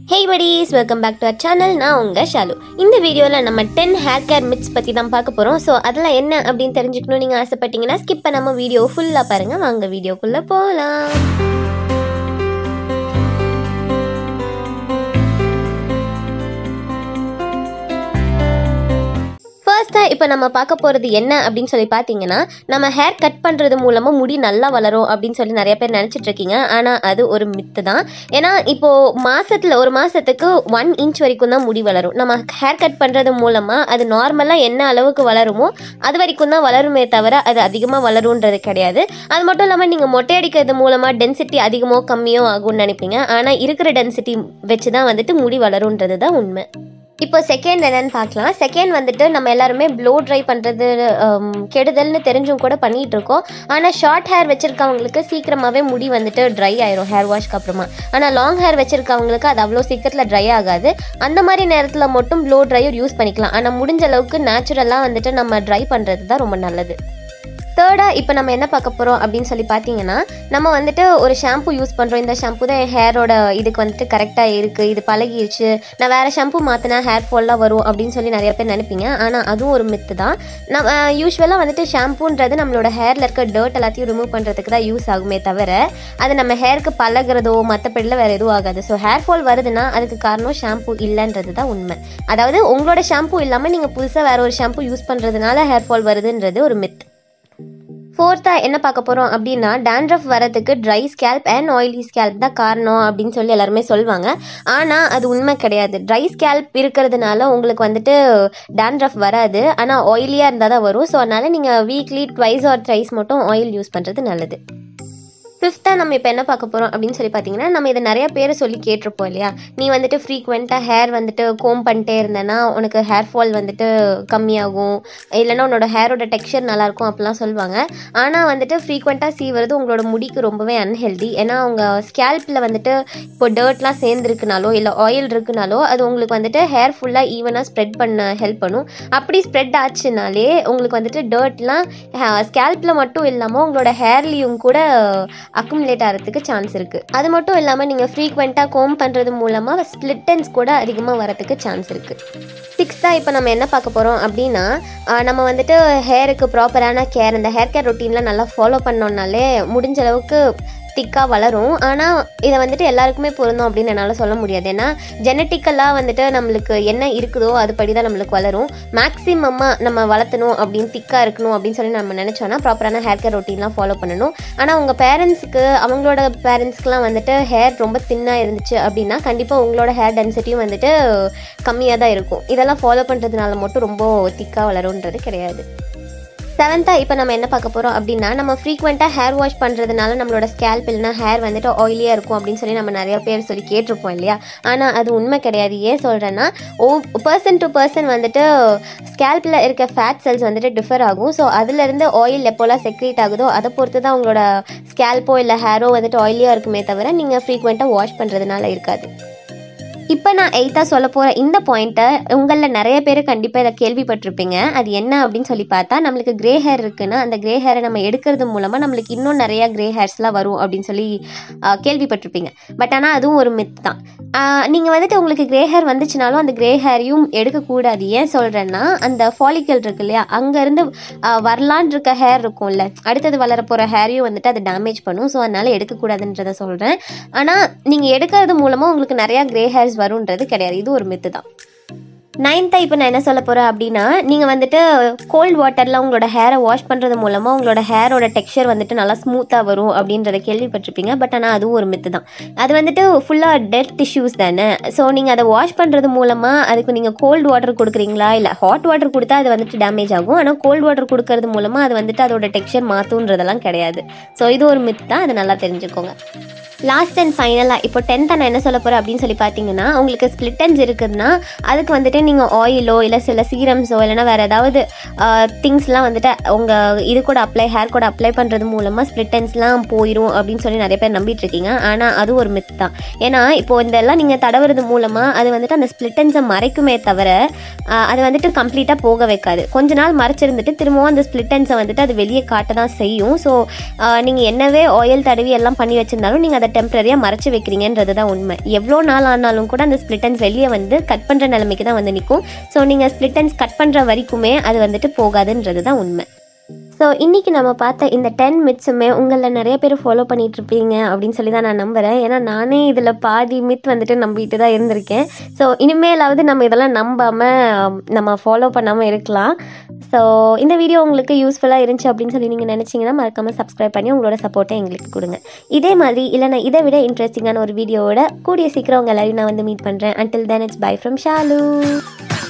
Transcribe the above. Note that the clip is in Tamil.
hey buddies welcome back to our channel நான் உங்கள் ஷாலு இந்த வீடியோவில் நம்ம டென் ஹேர் கேர் மிட்ஸ் பற்றி தான் பார்க்க போகிறோம் ஸோ அதெல்லாம் என்ன அப்படின்னு தெரிஞ்சுக்கணும் நீங்கள் ஆசைப்பட்டீங்கன்னா ஸ்கிப் பண்ணாமல் வீடியோ ஃபுல்லாக பாருங்கள் வாங்க வீடியோக்குள்ளே போகலாம் ஃபர்ஸ்ட்டாக இப்போ நம்ம பார்க்க போகிறது என்ன அப்படின்னு சொல்லி பார்த்தீங்கன்னா நம்ம ஹேர் கட் பண்ணுறது மூலமாக முடி நல்லா வளரும் அப்படின்னு சொல்லி நிறைய பேர் நினச்சிட்டு இருக்கீங்க ஆனால் அது ஒரு மித்து தான் ஏன்னா இப்போது மாதத்தில் ஒரு மாதத்துக்கு ஒன் இன்ச் வரைக்கும் தான் முடி வளரும் நம்ம ஹேர் கட் பண்ணுறது மூலமாக அது நார்மலாக என்ன அளவுக்கு வளருமோ அது வரைக்கும் தான் வளருமே தவிர அது அதிகமாக வளருன்றது கிடையாது அது மட்டும் இல்லாமல் நீங்கள் மொட்டை அடிக்கிறது மூலமாக டென்சிட்டி அதிகமோ கம்மியோ ஆகும்னு நினைப்பீங்க ஆனால் இருக்கிற டென்சிட்டி வச்சு தான் வந்துட்டு முடி வளருன்றது தான் உண்மை இப்போ செகண்ட் என்னன்னு பார்க்கலாம் செகண்ட் வந்துட்டு நம்ம எல்லாருமே ப்ளோ ட்ரை பண்ணுறது கெடுதல்னு தெரிஞ்சும் கூட பண்ணிட்டு இருக்கோம் ஆனால் ஷார்ட் ஹேர் வச்சிருக்கவங்களுக்கு சீக்கிரமாகவே முடி வந்துட்டு ட்ரை ஆயிரும் ஹேர் வாஷ்க்கு அப்புறமா ஆனால் லாங் ஹேர் வச்சிருக்கவங்களுக்கு அது அவ்வளோ சீக்கிரத்தில் ட்ரை ஆகாது அந்த மாதிரி நேரத்தில் மட்டும் ப்ளோ ட்ரையர் யூஸ் பண்ணிக்கலாம் ஆனால் முடிஞ்ச அளவுக்கு நேச்சுரலாக வந்துட்டு நம்ம ட்ரை பண்ணுறது தான் ரொம்ப நல்லது தேர்டாக இப்போ நம்ம என்ன பார்க்க போகிறோம் அப்படின்னு சொல்லி பார்த்தீங்கன்னா நம்ம வந்துட்டு ஒரு ஷாம்பு யூஸ் பண்ணுறோம் இந்த ஷாம்பு தான் என் ஹேரோட இதுக்கு வந்துட்டு கரெக்டாக இருக்குது இது பழகிருச்சு நான் வேறு ஷாம்பு மாற்றினா ஹேர் ஃபால்லாம் வரும் அப்படின்னு சொல்லி நிறைய பேர் நினைப்பீங்க ஆனால் அதுவும் ஒரு மித்து தான் நம்ம யூஸ்வலாக வந்துட்டு ஷாம்புன்றது நம்மளோட ஹேரில் இருக்க டர்ட் எல்லாத்தையும் ரிமூவ் பண்ணுறதுக்கு தான் யூஸ் ஆகுமே தவிர அது நம்ம ஹேருக்கு பழகிறதோ மற்றபடியில் வேறு எதுவும் ஆகாது ஸோ ஹேர் ஃபால் வருதுன்னா அதுக்கு காரணம் ஷாம்பு இல்லைன்றது தான் உண்மை அதாவது உங்களோட ஷாம்பு இல்லாமல் நீங்கள் புதுசாக வேறு ஒரு ஷாம்பு யூஸ் பண்ணுறதுனால ஹேர் ஃபால் வருதுன்றது ஒரு மித் ஃபோர்த்தாக என்ன பார்க்க போகிறோம் அப்படின்னா டேண்ட்ரஃப் வரதுக்கு dry scalp and oily scalp தான் காரணம் அப்படின்னு சொல்லி எல்லாருமே சொல்லுவாங்க ஆனால் அது உண்மை கிடையாது ட்ரை ஸ்கேல்ப் இருக்கிறதுனால உங்களுக்கு வந்துட்டு டேண்ட்ரஃப் வராது ஆனால் ஆயிலியாக இருந்தால் தான் வரும் ஸோ அதனால் நீங்கள் வீக்லி ட்வைஸ் ஆர் த்ரைஸ் மட்டும் ஆயில் யூஸ் பண்ணுறது நல்லது ஃபிஃப்த்தாக நம்ம இப்போ என்ன பார்க்க போகிறோம் அப்படின்னு சொல்லி பார்த்தீங்கன்னா நம்ம இதை நிறைய பேர் சொல்லி கேட்டிருப்போம் இல்லையா நீ வந்துட்டு ஃப்ரீக்வெண்ட்டாக ஹேர் வந்துட்டு கோம் பண்ணிட்டே இருந்தேன்னா உனக்கு ஹேர் ஃபால் வந்துட்டு கம்மியாகும் இல்லைன்னா உன்னோட ஹேரோட டெக்ஸ்சர் நல்லாயிருக்கும் அப்படிலாம் சொல்லுவாங்க ஆனால் வந்துட்டு ஃப்ரீக்வெண்ட்டாக சீவுறது உங்களோட முடிக்கு ரொம்பவே அன்ஹெல்தி ஏன்னா அவங்க ஸ்கேல்பில் வந்துட்டு இப்போ டர்ட்லாம் சேர்ந்துருக்குனாலோ இல்லை ஆயில் இருக்குனாலோ அது உங்களுக்கு வந்துட்டு ஹேர் ஃபுல்லாக ஈவனாக ஸ்ப்ரெட் பண்ண ஹெல்ப் பண்ணும் அப்படி ஸ்ப்ரெட் ஆச்சுனாலே உங்களுக்கு வந்துட்டு டர்ட்லாம் ஸ்கேல்பில் மட்டும் இல்லாமல் உங்களோட ஹேர்லேயும் கூட அக்குமுலேட் ஆகிறதுக்கு சான்ஸ் இருக்குது அது மட்டும் இல்லாமல் நீங்கள் ஃப்ரீக்வெண்ட்டாக கோம் பண்ணுறது மூலமாக ஸ்ப்ளிட்டன்ஸ் கூட அதிகமாக வரதுக்கு சான்ஸ் இருக்குது சிக்ஸ்த்தாக இப்போ நம்ம என்ன பார்க்க போகிறோம் அப்படின்னா ஆஹ் நம்ம வந்துட்டு ஹேருக்கு ப்ராப்பரான கேர் இந்த ஹேர் கேர் ரொட்டீன்லாம் நல்லா ஃபாலோ பண்ணோம்னாலே முடிஞ்ச அளவுக்கு திக்காக வளரும் ஆனால் இதை வந்துட்டு எல்லாருக்குமே பொருந்தும் அப்படின்னு என்னால் சொல்ல முடியாது ஏன்னா ஜெனட்டிக்கலாக வந்துட்டு நம்மளுக்கு என்ன இருக்குதோ அதுபடி தான் நம்மளுக்கு வளரும் மேக்ஸிமமாக நம்ம வளர்த்தணும் அப்படின்னு திக்காக இருக்கணும் அப்படின்னு சொல்லி நம்ம நினச்சோன்னா ப்ராப்பரான ஹேர் கேர் ரொட்டீன்லாம் ஃபாலோ பண்ணணும் ஆனால் உங்கள் பேரண்ட்ஸுக்கு அவங்களோட பேரண்ட்ஸ்க்குலாம் வந்துட்டு ஹேர் ரொம்ப தின்னாக இருந்துச்சு அப்படின்னா கண்டிப்பாக உங்களோட ஹேர் டென்சிட்டியும் வந்துட்டு கம்மியாக தான் இருக்கும் இதெல்லாம் ஃபாலோ பண்ணுறதுனால மட்டும் ரொம்ப திக்காக வளரும்ன்றது கிடையாது செவன்த்தாக இப்போ நம்ம என்ன பார்க்க போகிறோம் அப்படின்னா நம்ம ஃப்ரீக்வெண்ட்டாக ஹேர் வாஷ் பண்ணுறதுனால நம்மளோட ஸ்கேல்ப் இல்லைனா ஹேர் வந்துட்டு ஆயிலியாக இருக்கும் அப்படின்னு சொல்லி நம்ம நிறைய பேர் சொல்லி கேட்டிருப்போம் இல்லையா ஆனால் அது உண்மை கிடையாது ஏன் சொல்கிறேன்னா ஓ பர்சன் டு பர்சன் வந்துட்டு ஸ்கேல்பில் இருக்க ஃபேட் செல்ஸ் வந்துட்டு டிஃபர் ஆகும் ஸோ அதுலேருந்து ஆயில் எப்போல்லாம் செக்ரேட் ஆகுதோ அதை பொறுத்து தான் உங்களோட ஸ்கேல்ப்போ இல்லை ஹேரோ வந்துட்டு ஆயிலியாக இருக்குமே தவிர நீங்கள் ஃப்ரீக்வெண்ட்டாக வாஷ் பண்ணுறதுனால இருக்காது இப்போ நான் எயித்தாக சொல்ல போகிற இந்த பாயிண்ட்டை உங்களில் நிறைய பேர் கண்டிப்பாக இதை கேள்விப்பட்டிருப்பீங்க அது என்ன அப்படின்னு சொல்லி பார்த்தா நம்மளுக்கு கிரே ஹேர் இருக்குன்னா அந்த கிரே ஹேரை நம்ம எடுக்கிறது மூலமாக நம்மளுக்கு இன்னும் நிறைய கிரே ஹேர்ஸ்லாம் வரும் அப்படின்னு சொல்லி ஆஹ், கேள்விப்பட்டிருப்பீங்க பட் ஆனால் அதுவும் ஒரு மித் தான் நீங்கள் வந்துட்டு உங்களுக்கு கிரே ஹேர் வந்துச்சுனாலும் அந்த கிரே ஹேரையும் எடுக்கக்கூடாது ஏன் சொல்கிறேன்னா அந்த ஃபாலிக்கல் இருக்கு இல்லையா அங்கேருந்து வரலான் இருக்க ஹேர் இருக்கும்ல அடுத்தது வளர போகிற ஹேரையும் வந்துட்டு அது டேமேஜ் பண்ணும் ஸோ அதனால் எடுக்கக்கூடாதுன்றதை சொல்கிறேன் ஆனால் நீங்கள் எடுக்கிறது மூலமாக உங்களுக்கு நிறையா கிரே ஹேர்ஸ் வரும்ன்றது கிடையாது இது ஒரு மித்து தான் நைன்த்தாக இப்போ நான் என்ன சொல்ல போகிறேன் அப்படின்னா நீங்கள் வந்துட்டு கோல்ட் வாட்டரில் உங்களோட ஹேரை வாஷ் பண்ணுறது மூலமாக உங்களோட ஹேரோட டெக்ஸ்சர் வந்துட்டு நல்லா ஸ்மூத்தாக வரும் அப்படின்றத கேள்விப்பட்டிருப்பீங்க பட் ஆனால் அதுவும் ஒரு மித்து தான் அது வந்துட்டு ஃபுல்லாக டெட் டிஷ்யூஸ் தானே ஸோ நீங்கள் அதை வாஷ் பண்ணுறது மூலமாக அதுக்கு நீங்கள் கோல்ட் வாட்டர் கொடுக்குறீங்களா இல்லை ஹாட் வாட்டர் கொடுத்தா அது வந்துட்டு டேமேஜ் ஆகும் ஆனால் கோல்ட் வாட்டர் கொடுக்கறது மூலமாக அது வந்துட்டு அதோட டெக்ஸ்சர் மாற்றுன்றதெல்லாம் கிடையாது ஸோ இது ஒரு மித் தான் அதை நல்லா தெரிஞ்சுக்கோங்க லாஸ்ட் அண்ட் ஃபைனலாக இப்போ டென்த்தை நான் என்ன சொல்ல போகிறேன் அப்படின்னு சொல்லி பார்த்தீங்கன்னா உங்களுக்கு ஸ்ப்ளிட்டன்ஸ் இருக்குதுன்னா அதுக்கு வந்துட்டு நீங்கள் ஆயிலோ இல்லை சில சீரம்ஸோ இல்லைனா வேறு ஏதாவது திங்ஸ்லாம் வந்துட்டு உங்கள் இது கூட அப்ளை ஹேர் கூட அப்ளை பண்ணுறது மூலமாக ஸ்ப்ளிட்டன்ஸ்லாம் போயிடும் அப்படின்னு சொல்லி நிறைய பேர் நம்பிட்டு இருக்கீங்க ஆனால் அது ஒரு மித் தான் ஏன்னா இப்போ இதெல்லாம் நீங்கள் தடவுறது மூலமாக அது வந்துட்டு அந்த ஸ்ப்ளிட்டன்ஸை மறைக்குமே தவிர ஆஹ், அது வந்துட்டு கம்ப்ளீட்டாக போக வைக்காது கொஞ்ச நாள் மறைச்சிருந்துட்டு திரும்பவும் அந்த ஸ்ப்ளிட்டன்ஸை வந்துட்டு அது வெளியே காட்ட தான் செய்யும் ஸோ நீங்கள் என்னவே ஆயில் தடவி எல்லாம் பண்ணி வச்சிருந்தாலும் நீங்கள் அதை அதை டெம்பரரியாக மறைச்சி வைக்கிறீங்கன்றது தான் உண்மை எவ்வளோ நாள் ஆனாலும் கூட அந்த ஸ்ப்ளிட்டன்ஸ் வெளியே வந்து கட் பண்ணுற நிலைமைக்கு தான் வந்து நிற்கும் ஸோ நீங்கள் ஸ்ப்ளிட்டன்ஸ் கட் பண்ணுற வரைக்குமே அது வந்துட்டு போகாதுன்றது தான் உண்மை ஸோ இன்றைக்கி நம்ம பார்த்த இந்த டென் மித்ஸுமே உங்களில் நிறைய பேர் ஃபாலோ பண்ணிட்டு இருப்பீங்க அப்படின்னு சொல்லி தான் நான் நம்புகிறேன் ஏன்னா நானே இதில் பாதி மித் வந்துட்டு நம்பிட்டு தான் இருந்திருக்கேன் ஸோ இனிமேலாவது நம்ம இதெல்லாம் நம்பாமல் நம்ம ஃபாலோ பண்ணாமல் இருக்கலாம் ஸோ இந்த வீடியோ உங்களுக்கு யூஸ்ஃபுல்லாக இருந்துச்சு அப்படின்னு சொல்லி நீங்கள் நினச்சிங்கன்னா மறக்காமல் சப்ஸ்கிரைப் பண்ணி உங்களோட சப்போர்ட்டை எங்களுக்கு கொடுங்க இதே மாதிரி இல்லைனா இதை விட இன்ட்ரெஸ்டிங்கான ஒரு வீடியோவோட கூடிய சீக்கிரம் உங்கள் எல்லாரையும் நான் வந்து மீட் பண்ணுறேன் until then it's bye from Shalu